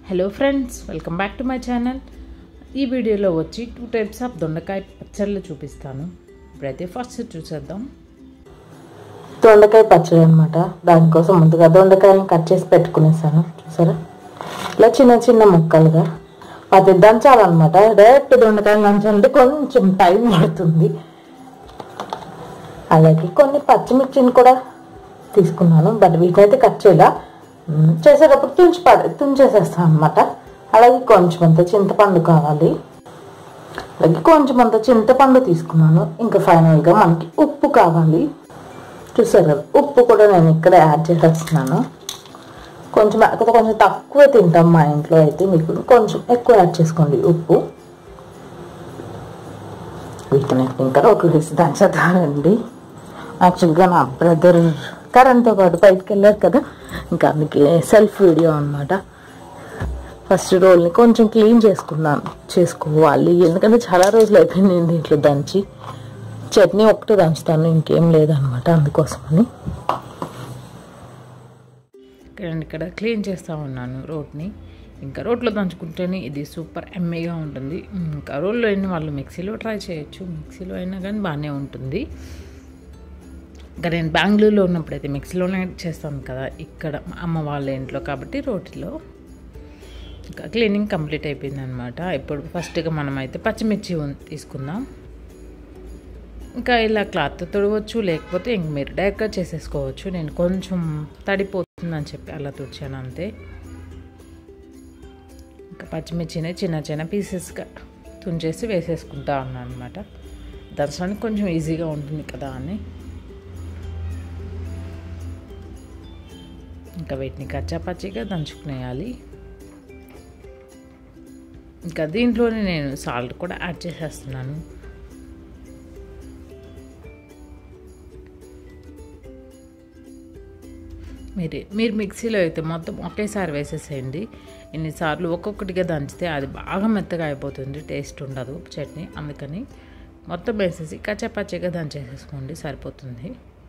hello friends welcome back to my channel ఈ వీడియోలో వచ్చి టూ టైప్స్ ఆఫ్ దొండకాయ పచ్చళ్ళు చూపిస్తాను ఇప్పుడైతే ఫస్ట్ చూసేద్దాం దొండకాయ పచ్చడి అనమాట దానికోసం ముందుగా దొండకాయలను కట్ చేసి పెట్టుకునేసాను చూసారా ఇలా చిన్న చిన్న ముక్కలుగా అది దంచాలన్నమాట డైరెక్ట్ దొండకాయలు దంచాలంటే కొంచెం టైం పడుతుంది అలాగే కొన్ని పచ్చిమిర్చిని కూడా తీసుకున్నాను బట్ వీటినైతే కట్ చేయాల మ్, చేసేటప్పుడు తుంచి పడ తుంచేసేస్తాను అనమాట అలాగే కొంచెం అంత చింతపండు కావాలి అలాగే కొంచెం అంత చింతపండు తీసుకున్నాను ఇంకా ఫైనల్గా మనకి ఉప్పు కావాలి చూసారు కదా ఉప్పు కూడా నేను ఇక్కడ యాడ్ చేసేస్తున్నాను కొంచెం కాకపోతే కొంచెం తక్కువ తింటాం మా ఇంట్లో అయితే మీకు కొంచెం ఎక్కువ యాడ్ చేసుకోండి ఉప్పు వీటిని ఇంకా రోట్లు వేసి దంచదానండి యాక్చువల్గా నా బ్రదర్ కరెంట్తో పాటు బయటకు వెళ్ళారు కదా ఇంకా అందుకే సెల్ఫ్ వీడియో అనమాట ఫస్ట్ రోల్ని కొంచెం క్లీన్ చేసుకున్నాను చేసుకోవాలి ఎందుకంటే చాలా రోజులు అయిపోయింది నేను దీంట్లో దంచి చట్నీ ఒకటే దంచుతాను ఇంకేం లేదనమాట అందుకోసమని ఇక్కడ ఇక్కడ క్లీన్ చేస్తూ ఉన్నాను రోడ్ని ఇంకా రోట్లో దంచుకుంటేనే ఇది సూపర్ ఎమ్మీగా ఉంటుంది ఇంకా రోల్లో అయిన వాళ్ళు మిక్సీలో ట్రై చేయొచ్చు మిక్సీలో అయినా కానీ బాగానే ఉంటుంది ఇంకా నేను బెంగళూరులో ఉన్నప్పుడైతే మిక్సీలోనే చేస్తాను కదా ఇక్కడ మా అమ్మ వాళ్ళ ఇంట్లో కాబట్టి రోటిలో ఇంకా క్లీనింగ్ కంప్లీట్ అయిపోయింది అనమాట ఇప్పుడు ఫస్ట్గా మనం అయితే పచ్చిమిర్చి ఉన్- తీసుకుందాం ఇంకా ఇలా క్లాత్ తుడవచ్చు లేకపోతే ఇంక మీరు డైరెక్ట్గా చేసేసుకోవచ్చు నేను కొంచెం తడిపోతుందని చెప్పి అలా తుడిచాను అంతే ఇంకా పచ్చిమిర్చిని చిన్న చిన్న పీసెస్గా తుంచేసి వేసేసుకుంటా ఉన్నాను అనమాట దంచడానికి కొంచెం ఈజీగా ఉంటుంది కదా అని ఇంకా వీటిని కచ్చా పచ్చిగా దంచుకునేయాలి ఇంకా దీంట్లోనే నేను సాల్ట్ కూడా యాడ్ చేసేస్తున్నాను మీరు మీరు మిక్సీలో అయితే మొత్తం ఒకేసారి వేసేసేయండి ఇన్నిసార్లు ఒక్కొక్కటిగా దంచితే అది బాగా మెత్తగా అయిపోతుంది టేస్ట్ ఉండదు చట్నీ అందుకని మొత్తం వేసేసి కచ్చపచ్చగా దంచేసేసుకోండి సరిపోతుంది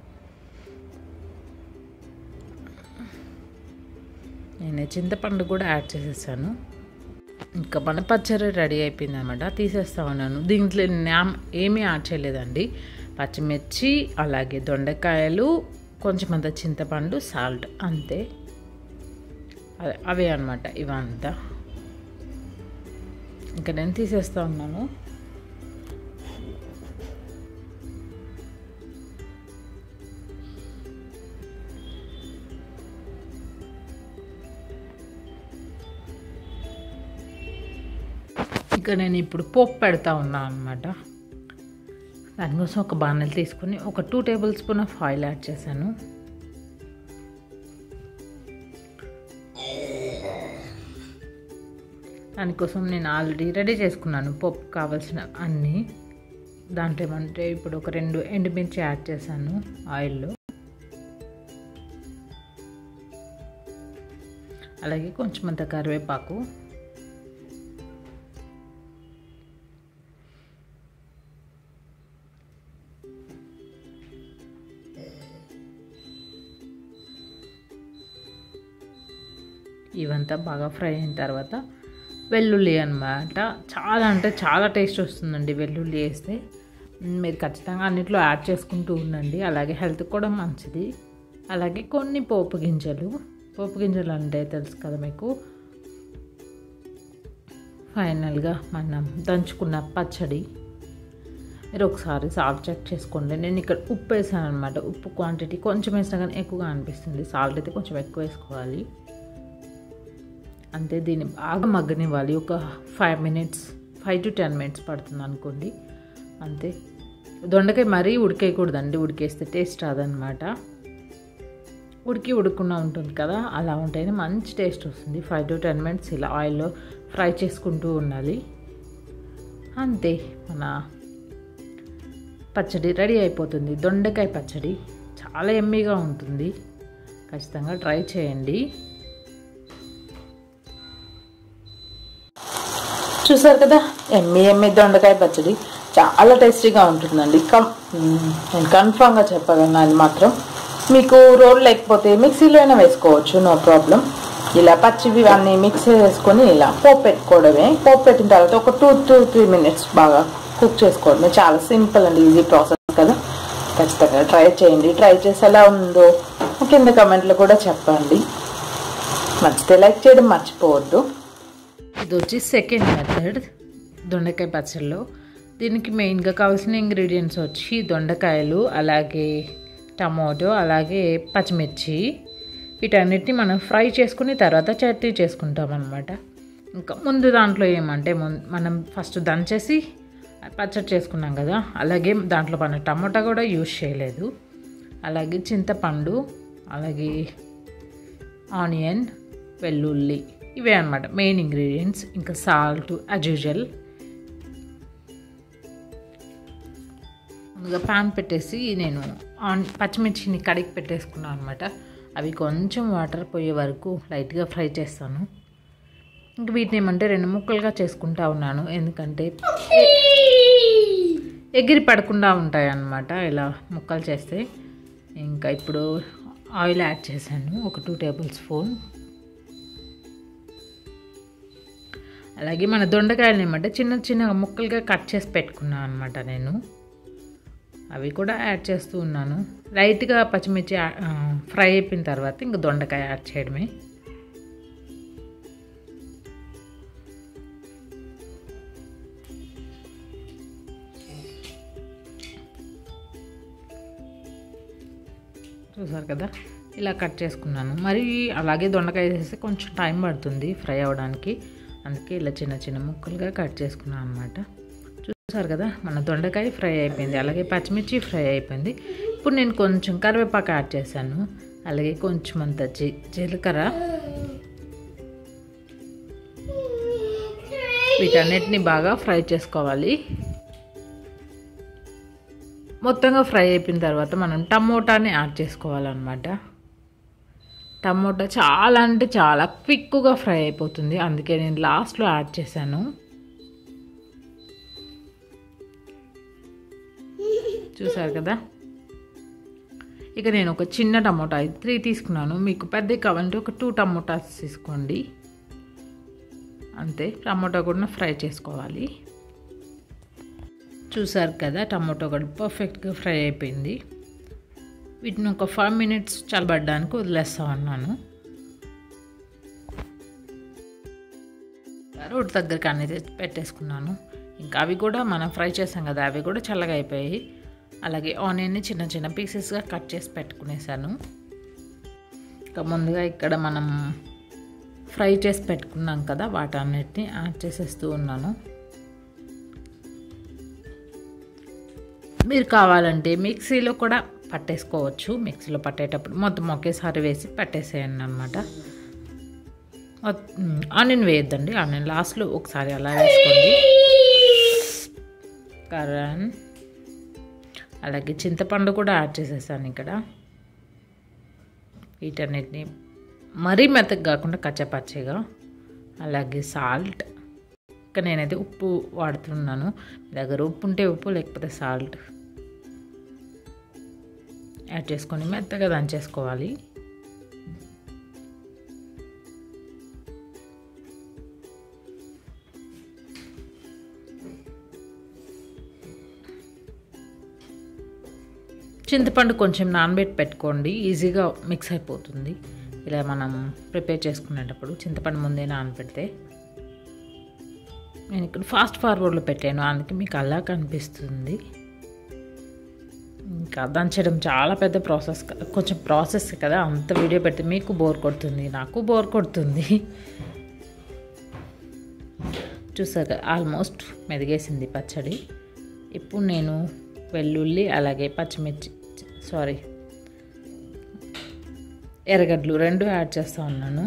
నేను చింతపండు కూడా యాడ్ చేసేసాను ఇంకా మన పచ్చడి రెడీ అయిపోయింది అనమాట తీసేస్తా ఉన్నాను దీంట్లో నేను ఏమీ యాడ్ చేయలేదండి పచ్చిమిర్చి అలాగే దొండకాయలు కొంచెం అంత చింతపండు సాల్ట్ అంతే అదే అవే అనమాట ఇవంతా ఇంకా నేను తీసేస్తా ఉన్నాను ఇక నేను ఇప్పుడు పోపు పెడతా ఉన్నాను అనమాట దానికోసం ఒక బాణలు తీసుకొని ఒక two tablespoon of oil add చేశాను దానికోసం నేను ఆల్రెడీ రెడీ చేసుకున్నాను పప్పు కావాల్సిన అన్నీ దాంట్లో ఏమంటే ఇప్పుడు ఒక రెండు ఎండుమిర్చి యాడ్ చేశాను ఆయిల్లో అలాగే కొంచెం అంత కరివేపాకు ఇవంతా బాగా ఫ్రై అయిన తర్వాత వెల్లుల్లి అనమాట చాలా అంటే చాలా టేస్ట్ వస్తుందండి వెల్లుల్లి వేస్తే మీరు ఖచ్చితంగా అన్నిట్లో యాడ్ చేసుకుంటూ ఉండండి అలాగే హెల్త్ కూడా మంచిది అలాగే కొన్ని పోపు గింజలు పోపు గింజలు అంటే తెలుసు కదా మీకు ఫైనల్గా మనం దంచుకున్న పచ్చడి మీరు ఒకసారి సాల్ట్ చెక్ చేసుకోండి నేను ఇక్కడ ఉప్పు వేసాను అనమాట ఉప్పు క్వాంటిటీ కొంచెం వేసినా కానీ ఎక్కువగా అనిపిస్తుంది సాల్ట్ అయితే కొంచెం ఎక్కువ వేసుకోవాలి అంతే దీన్ని బాగా మగ్గనివ్వాలి ఒక five minutes five to ten minutes పడుతుంది అనుకోండి అంతే దొండకాయ మరీ ఉడికేయకూడదండి ఉడికేస్తే టేస్ట్ రాదనమాట ఉడికి ఉడకుండా ఉంటుంది కదా అలా ఉంటేనే మంచి టేస్ట్ వస్తుంది ఫైవ్ టు టెన్ మినిట్స్ ఇలా ఆయిల్లో ఫ్రై చేసుకుంటూ ఉండాలి అంతే మన పచ్చడి రెడీ అయిపోతుంది దొండకాయ పచ్చడి చాలా ఎమ్మీగా ఉంటుంది ఖచ్చితంగా ట్రై చేయండి చూసారు కదా ఎమ్మి ఎమ్మి దొండకాయ పచ్చడి చాలా టేస్టీగా ఉంటుందండి కం మ్, నేను కన్ఫామ్గా చెప్పగలను అది మాత్రం మీకు రోల్ లేకపోతే మిక్సీలో అయినా వేసుకోవచ్చు నో ప్రాబ్లం ఇలా పచ్చివి అన్నీ మిక్స్ చేసుకొని ఇలా పోపు పెట్టుకోవడమే పోపు పెట్టిన తర్వాత ఒక టూ టూ త్రీ మినిట్స్ బాగా కుక్ చేసుకోవడమే చాలా సింపుల్ అండ్ ఈజీ ప్రాసెస్ కదా ఖచ్చితంగా ట్రై చేయండి ట్రై చేసి ఎలా ఉందో కింద కమెంట్లో కూడా చెప్పండి నచ్చితే లైక్ చేయడం మర్చిపోవద్దు ఇది వచ్చి సెకండ్ మెథడ్ దొండకాయ పచ్చడిలో దీనికి మెయిన్గా కావాల్సిన ఇంగ్రీడియంట్స్ వచ్చి దొండకాయలు అలాగే టమాటో అలాగే పచ్చిమిర్చి వీటన్నిటిని మనం ఫ్రై చేసుకుని తర్వాత చట్నీ చేసుకుంటాం అనమాట ఇంకా ముందు దాంట్లో ఏమంటే ముం- మనం ఫస్ట్ దంచేసి పచ్చడి చేసుకున్నాం కదా అలాగే దాంట్లో మన టమాటా కూడా యూజ్ చేయలేదు అలాగే చింతపండు అలాగే ఆనియన్ వెల్లుల్లి ఇవే అనమాట మెయిన్ ఇంగ్రీడియంట్స్ ఇంకా సాల్ట్ యాజ్ యూజువల్ ముందుగా ప్యాన్ పెట్టేసి నేను ఆన్ పచ్చిమిర్చిని కడిగి పెట్టేసుకున్నాను అనమాట అవి కొంచెం వాటర్ పోయే వరకు లైట్గా ఫ్రై చేస్తాను ఇంక వీటిని ఏమంటే రెండు ముక్కలుగా చేసుకుంటా ఉన్నాను ఎందుకంటే ఎగిరి పడకుండా ఉంటాయి అన్నమాట ఇలా ముక్కలు చేస్తే ఇంకా ఇప్పుడు ఆయిల్ యాడ్ చేశాను ఒక టూ టేబుల్ స్పూన్ అలాగే మన దొండకాయలు ఏమంటే చిన్న చిన్న ముక్కలుగా కట్ చేసి పెట్టుకున్నాను అనమాట నేను అవి కూడా యాడ్ చేస్తూ ఉన్నాను లైట్గా పచ్చిమిర్చి ఆ, ఫ్రై అయిపోయిన తర్వాత ఇంకా దొండకాయ యాడ్ చేయడమే చూసారు కదా ఇలా కట్ చేసుకున్నాను మరి అలాగే దొండకాయ వేస్తే కొంచెం టైం పడుతుంది ఫ్రై అవ్వడానికి అందుకే ఇలా చిన్న చిన్న ముక్కలుగా కట్ చేసుకున్నాను అనమాట చూసారు కదా మన దొండకాయ ఫ్రై అయిపోయింది అలాగే పచ్చిమిర్చి ఫ్రై అయిపోయింది ఇప్పుడు నేను కొంచెం కరివేపాకు యాడ్ చేశాను అలాగే కొంచెం అంత జీ జీలకర్ర వీటన్నిటిని బాగా ఫ్రై చేసుకోవాలి మొత్తంగా ఫ్రై అయిపోయిన తర్వాత మనం టమోటాని యాడ్ చేసుకోవాలన్నమాట టమోటా చాలా అంటే చాలా క్విక్గా ఫ్రై అయిపోతుంది అందుకే నేను లాస్ట్లో యాడ్ చేశాను చూసారు కదా ఇక నేను ఒక చిన్న టమోటా త్రీ తీసుకున్నాను మీకు పెద్ద కావాలంటే ఒక టూ టమోటాస్ తీసుకోండి అంతే టమోటా కూడా ఫ్రై చేసుకోవాలి చూసారు కదా టమాటో కూడా పర్ఫెక్ట్గా ఫ్రై అయిపోయింది వీటిని ఒక ఫైవ్ మినిట్స్ చల్లబడ్డానికి వదిలేస్తా ఉన్నాను రోడ్ దగ్గరికి అన్ని తెచ్చి పెట్టేసుకున్నాను ఇంకా అవి కూడా మనం ఫ్రై చేసాం కదా అవి కూడా చల్లగా అయిపోయాయి అలాగే ఆనియన్ని చిన్న చిన్న పీసెస్గా కట్ చేసి పెట్టుకునేసాను ఇంకా ముందుగా ఇక్కడ మనం ఫ్రై చేసి పెట్టుకున్నాం కదా వాటన్నిటిని యాడ్ చేసేస్తూ ఉన్నాను మీరు కావాలంటే మిక్సీలో కూడా పట్టేసుకోవచ్చు మిక్సీలో పట్టేటప్పుడు మొత్తం ఒకేసారి వేసి పట్టేసేయండి అనమాట ఆనియన్ వేయొద్దండి ఆనియన్ లాస్ట్లో ఒకసారి అలా వేసుకోండి కరణ్ అలాగే చింతపండు కూడా యాడ్ చేసేసాను ఇక్కడ వీటన్నిటిని మరీ మెత్తగా కాకుండా కచ్చపచ్చగా అలాగే సాల్ట్ ఇంకా నేనైతే ఉప్పు వాడుతున్నాను మీ దగ్గర ఉప్పు ఉంటే ఉప్పు లేకపోతే సాల్ట్ యాడ్ చేసుకొని మెత్తగా దంచేసుకోవాలి చింతపండు కొంచెం నానబెట్టి పెట్టుకోండి ఈజీగా మిక్స్ అయిపోతుంది ఇలా మనం ప్రిపేర్ చేసుకునేటప్పుడు చింతపండు ముందే నానబెడితే నేను ఇక్కడ ఫాస్ట్ ఫార్వర్డ్లో పెట్టాను అందుకే మీకు అలా కనిపిస్తుంది ఇంకా దంచడం చాలా పెద్ద ప్రాసెస్ క- కొంచెం ప్రాసెస్ కదా అంత వీడియో పెడితే మీకు బోర్ కొడుతుంది నాకు బోర్ కొడుతుంది చూసాక ఆల్మోస్ట్ మెదిగేసింది పచ్చడి ఇప్పుడు నేను వెల్లుల్లి అలాగే పచ్చిమిర్చి సారీ ఎర్రగడ్డలు రెండు యాడ్ చేస్తూ ఉన్నాను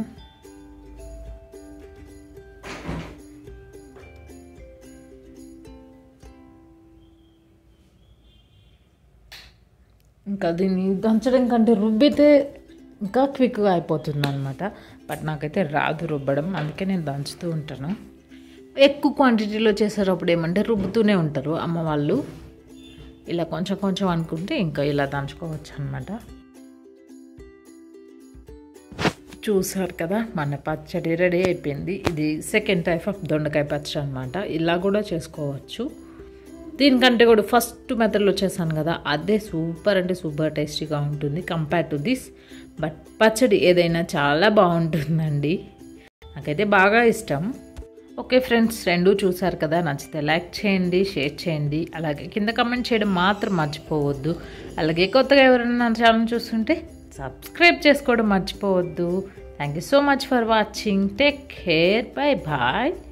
ఇంకా దీన్ని దంచడం కంటే రుబ్బితే ఇంకా క్విక్గా అయిపోతుంది అనమాట బట్ నాకైతే రాదు రుబ్బడం అందుకే నేను దంచుతూ ఉంటాను ఎక్కువ క్వాంటిటీలో చేసేటప్పుడు ఏమంటే రుబ్బుతూనే ఉంటారు అమ్మ వాళ్ళు ఇలా కొంచెం కొంచెం అనుకుంటే ఇంకా ఇలా దంచుకోవచ్చు అనమాట చూసారు కదా మన పచ్చడి రెడీ అయిపోయింది ఇది సెకండ్ టైప్ ఆఫ్ దొండకాయ పచ్చడి అనమాట ఇలా కూడా చేసుకోవచ్చు దీనికంటే కూడా ఫస్ట్ మెథడ్లో చేశాను కదా అదే సూపర్ అంటే సూపర్ టేస్టీగా ఉంటుంది కంపేర్ టు దిస్ బట్ పచ్చడి ఏదైనా చాలా బాగుంటుందండి నాకైతే బాగా ఇష్టం ఓకే ఫ్రెండ్స్ రెండు చూసారు కదా నచ్చితే లైక్ చేయండి షేర్ చేయండి అలాగే కింద కమెంట్ చేయడం మాత్రం మర్చిపోవద్దు అలాగే కొత్తగా ఎవరైనా నా ఛానల్ చూస్తుంటే సబ్స్క్రైబ్ చేసుకోవడం మర్చిపోవద్దు thank you so much for watching take care bye bye